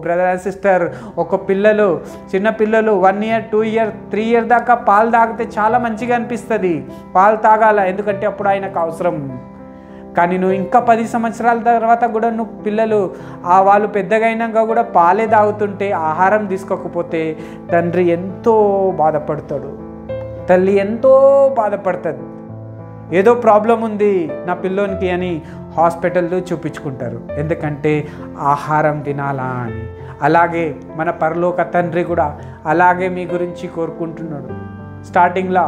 brother and sister ఒక పిల్లలు చిన్న పిల్లలు one year two year three year దాకా పాలు తాగితే చాలా మంచిగా అనిపిస్తుంది పాలు తాగాల ఎందుకంటే అప్పుడు ఆయనకు అవసరం కానీ నువ్వు ఇంకా పది సంవత్సరాల తర్వాత కూడా నువ్వు పిల్లలు ఆ వాళ్ళు పెద్దగా అయినాక కూడా పాలే తాగుతుంటే ఆహారం తీసుకోకపోతే తండ్రి ఎంతో బాధపడతాడు తల్లి ఎంతో బాధపడుతుంది ఏదో ప్రాబ్లం ఉంది నా పిల్లోనికి అని హాస్పిటల్లో చూపించుకుంటారు ఎందుకంటే ఆహారం తినాలా అని అలాగే మన పరలోక తండ్రి కూడా అలాగే మీ గురించి కోరుకుంటున్నాడు స్టార్టింగ్లో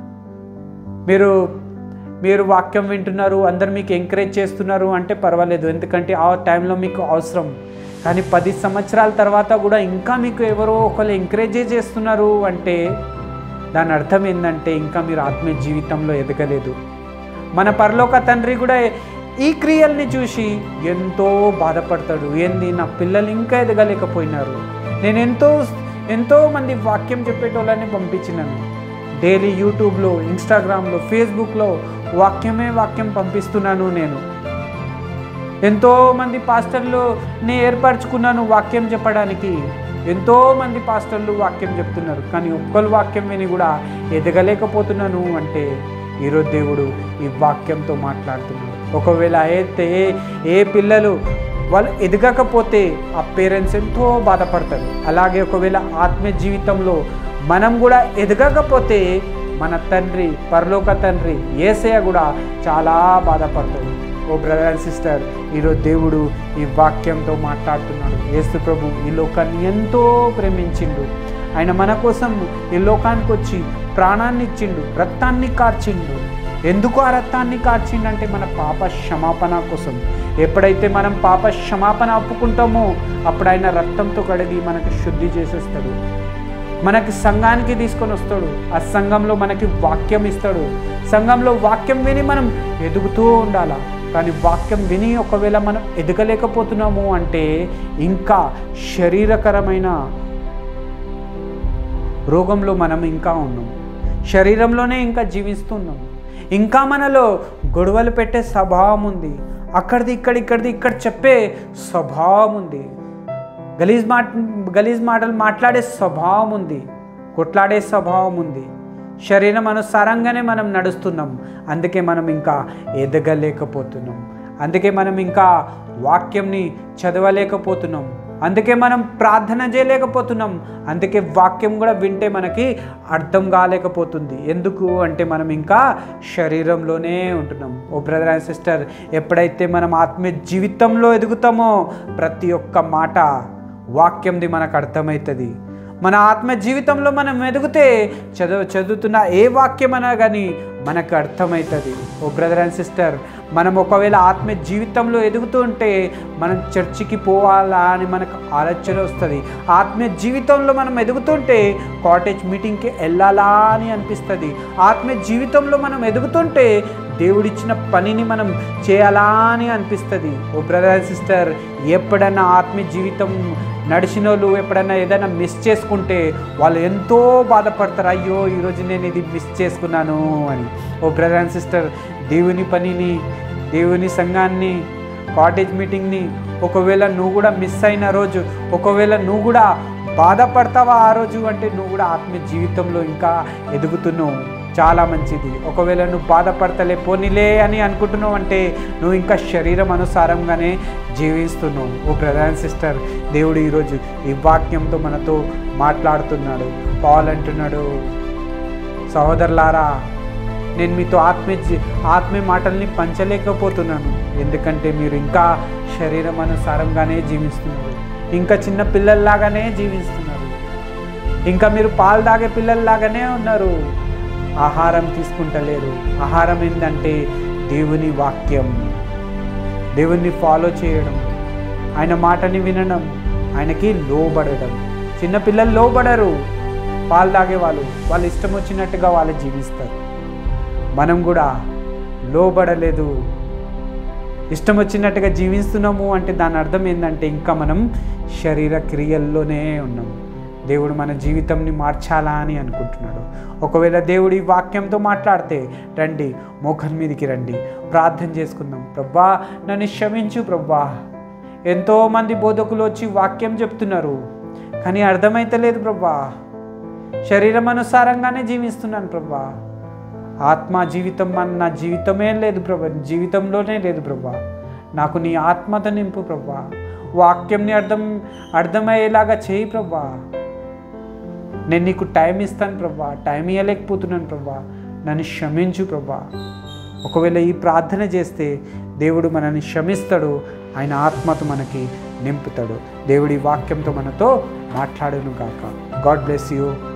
మీరు మీరు వాక్యం వింటున్నారు అందరు మీకు ఎంకరేజ్ చేస్తున్నారు అంటే పర్వాలేదు ఎందుకంటే ఆ టైంలో మీకు అవసరం కానీ పది సంవత్సరాల తర్వాత కూడా ఇంకా మీకు ఎవరో ఒకరు ఎంకరేజే చేస్తున్నారు అంటే దాని అర్థం ఏంటంటే ఇంకా మీరు ఆత్మీయ జీవితంలో ఎదగలేదు మన పరలోక తండ్రి కూడా ఈ క్రియల్ని చూసి ఎంతో బాధపడతాడు ఏంది నా పిల్లలు ఇంకా ఎదగలేకపోయినారు నేను ఎంతో ఎంతో మంది వాక్యం చెప్పేటోళ్ళని పంపించినాను డైలీ యూట్యూబ్లో ఇన్స్టాగ్రామ్లో ఫేస్బుక్లో వాక్యమే వాక్యం పంపిస్తున్నాను నేను ఎంతో మంది పాస్టర్లుని ఏర్పరచుకున్నాను వాక్యం చెప్పడానికి ఎంతో మంది పాస్టర్లు వాక్యం చెప్తున్నారు కానీ ఒక్కరు వాక్యం విని కూడా ఎదగలేకపోతున్నాను అంటే ఈరోజు దేవుడు ఈ వాక్యంతో మాట్లాడుతున్నాడు ఒకవేళ అయితే ఏ పిల్లలు వాళ్ళు ఎదగకపోతే ఆ పేరెంట్స్ ఎంతో బాధపడతారు అలాగే ఒకవేళ ఆత్మీయ జీవితంలో మనం కూడా ఎదగకపోతే మన తండ్రి పరలోక తండ్రి ఏసయ్య కూడా చాలా బాధపడతాడు ఓ బ్రదర్ అండ్ సిస్టర్ ఈరోజు దేవుడు ఈ వాక్యంతో మాట్లాడుతున్నాడు యేసు ప్రభు ఈ లోకాన్ని ఎంతో ప్రేమించిండు ఆయన మన కోసం ఈ లోకానికి వచ్చి ప్రాణాన్ని ఇచ్చిండు రక్తాన్ని కార్చిండు ఎందుకు ఆ రక్తాన్ని కార్చిండంటే మన పాప క్షమాపణ కోసం ఎప్పుడైతే మనం పాప క్షమాపణ ఒప్పుకుంటామో అప్పుడు ఆయన రక్తంతో కడిగి మనకి శుద్ధి చేసేస్తాడు మనకి సంఘానికి తీసుకొని వస్తాడు ఆ సంఘంలో మనకి వాక్యం ఇస్తాడు సంఘంలో వాక్యం విని మనం ఎదుగుతూ ఉండాలా కానీ వాక్యం విని ఒకవేళ మనం ఎదగలేకపోతున్నాము అంటే ఇంకా శరీరకరమైన రోగంలో మనం ఇంకా ఉన్నాం శరీరంలోనే ఇంకా జీవిస్తున్నాం ఇంకా మనలో గొడవలు పెట్టే స్వభావం ఉంది అక్కడిది ఇక్కడ ఇక్కడిది ఇక్కడ చెప్పే స్వభావం ఉంది గలీజ్ మాట గలీజ్ మాటలు మాట్లాడే స్వభావం ఉంది కొట్లాడే స్వభావం ఉంది శరీరం అనుసారంగానే మనం నడుస్తున్నాం అందుకే మనం ఇంకా ఎదగలేకపోతున్నాం అందుకే మనం ఇంకా వాక్యంని చదవలేకపోతున్నాం అందుకే మనం ప్రార్థన చేయలేకపోతున్నాం అందుకే వాక్యం కూడా వింటే మనకి అర్థం కాలేకపోతుంది ఎందుకు అంటే మనం ఇంకా శరీరంలోనే ఉంటున్నాం ఓ బ్రదర్ అండ్ సిస్టర్ ఎప్పుడైతే మనం ఆత్మీయ జీవితంలో ఎదుగుతామో ప్రతి ఒక్క మాట వాక్యంది మనకు అర్థమవుతుంది మన ఆత్మ జీవితంలో మనం ఎదిగితే చదువు చదువుతున్న ఏ వాక్యమైనా కానీ మనకు అర్థమవుతుంది ఓ బ్రదర్ అండ్ సిస్టర్ మనం ఒకవేళ ఆత్మ జీవితంలో ఎదుగుతూ ఉంటే మనం చర్చికి పోవాలా అని మనకు ఆలోచన వస్తుంది ఆత్మీయ జీవితంలో మనం ఎదుగుతుంటే కాటేజ్ మీటింగ్కి వెళ్ళాలా అని అనిపిస్తుంది ఆత్మీయ జీవితంలో మనం ఎదుగుతుంటే దేవుడిచ్చిన పనిని మనం చేయాలా అని అనిపిస్తుంది ఓ బ్రదర్ అండ్ సిస్టర్ ఎప్పుడన్నా ఆత్మీయ జీవితం నడిచిన వాళ్ళు ఎప్పుడైనా ఏదైనా మిస్ చేసుకుంటే వాళ్ళు ఎంతో బాధపడతారు అయ్యో ఈరోజు నేను ఇది మిస్ చేసుకున్నాను అని ఓ బ్రదర్ అండ్ సిస్టర్ దేవుని పనిని దేవుని సంఘాన్ని కాటేజ్ మీటింగ్ని ఒకవేళ నువ్వు కూడా మిస్ అయిన రోజు ఒకవేళ నువ్వు కూడా బాధపడతావా ఆ రోజు అంటే నువ్వు కూడా ఆత్మీయ జీవితంలో ఇంకా ఎదుగుతున్నావు చాలా మంచిది ఒకవేళ నువ్వు బాధపడతలే పోనీలే అని అనుకుంటున్నావు అంటే నువ్వు ఇంకా శరీరం అనుసారంగానే జీవిస్తున్నావు ఓ బ్రదర్ అండ్ సిస్టర్ దేవుడు ఈరోజు ఈ వాక్యంతో మనతో మాట్లాడుతున్నాడు పాల్ అంటున్నాడు సహోదరులారా నేను మీతో ఆత్మీయ జీ- ఆత్మీయ మాటల్ని పంచలేకపోతున్నాను ఎందుకంటే మీరు ఇంకా శరీరం అనుసారంగానే జీవిస్తున్నారు ఇంకా చిన్న పిల్లల్లాగానే జీవిస్తున్నారు ఇంకా మీరు పాలు తాగే పిల్లల్లాగానే ఉన్నారు ఆహారం తీసుకుంటలేరు ఆహారం ఏంటంటే దేవుని వాక్యం దేవుణ్ణి ఫాలో చేయడం ఆయన మాటని వినడం ఆయనకి లోబడడం చిన్నపిల్లలు లోబడరు పాలు తాగేవాళ్ళు వాళ్ళు ఇష్టం వచ్చినట్టుగా వాళ్ళు జీవిస్తారు మనం కూడా లోబడలేదు ఇష్టం వచ్చినట్టుగా జీవిస్తున్నాము అంటే దాని అర్థం ఏంటంటే ఇంకా మనం శరీర క్రియల్లోనే ఉన్నాం దేవుడు మన జీవితంని మార్చాలా అని అనుకుంటున్నాడు ఒకవేళ దేవుడు ఈ వాక్యంతో మాట్లాడితే రండి మోఖం మీదకి రండి ప్రార్థన చేసుకుందాం ప్రభా నన్ను క్షమించు ప్రభా ఎంతోమంది బోధకులు వచ్చి వాక్యం చెప్తున్నారు కానీ అర్థమైతలేదు ప్రభా శరీరం అనుసారంగానే జీవిస్తున్నాను ప్రభా ఆత్మ జీవితం మన నా జీవితమే లేదు ప్రభా జీవితంలోనే లేదు ప్రభా నాకు నీ ఆత్మతో నింపు ప్రభా వాక్యంని అర్థం అర్థమయ్యేలాగా చేయి ప్రభా నేను నీకు టైం ఇస్తాను ప్రభా టైం ఇవ్వలేకపోతున్నాను ప్రభా నన్ను క్షమించు ప్రభా ఒకవేళ ఈ ప్రార్థన చేస్తే దేవుడు మనల్ని క్షమిస్తాడు ఆయన ఆత్మతో మనకి నింపుతాడు దేవుడి వాక్యంతో మనతో మాట్లాడును గాక గాడ్ బ్లెస్ యూ